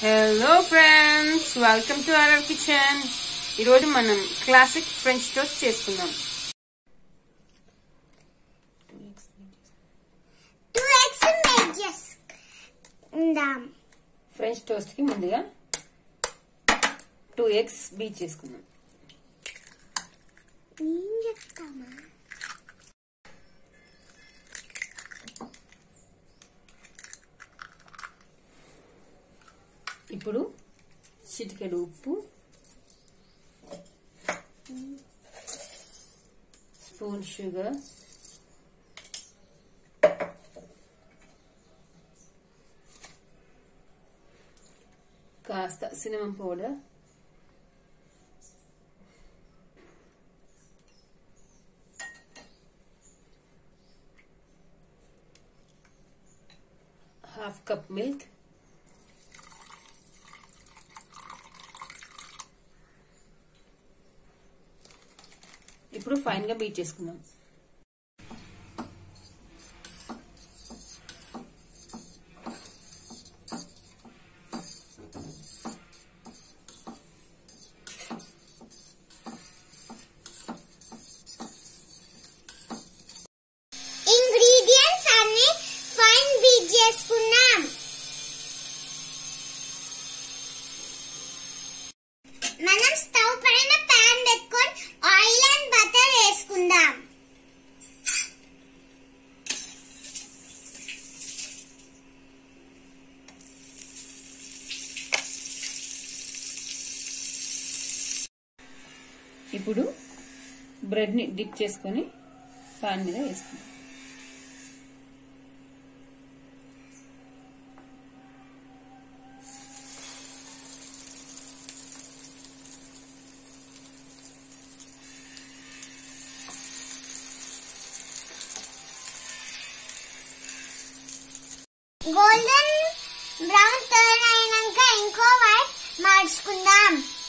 hello friends welcome to our kitchen ఈరోజు మనం classic French toast చేసుకుందాం టూ ఎగ్స్ మేక్ చేసుకుందాం ఫ్రెంచ్ టోస్ట్ కి ముందుగా టూ ఎగ్స్ బీట్ చేసుకుందాం ఏం చెప్తామా ఇప్పుడు చిటికెడు ఉప్పు స్పూన్ షుగర్ కాస్త cinnamon powder half cup milk ఇప్పుడు ఫైన్ గా బీట్ చేసుకుందాం ఇంగ్రీడియంట్స్ అన్ని ఫైన్ బీట్ చేసుకున్నాం మనం స్టవ్ పైన పాన్ పెట్టుకొని ఆయిల్ అండ్ బటర్ వేసుకుందాం ఇప్పుడు బ్రెడ్ ని డిప్ చేసుకొని పాన్ మీద వేసుకుందాం గోల్డెన్ బ్రౌన్ టర్న్ అయినాక ఇంకో వైట్ మార్చుకుందాం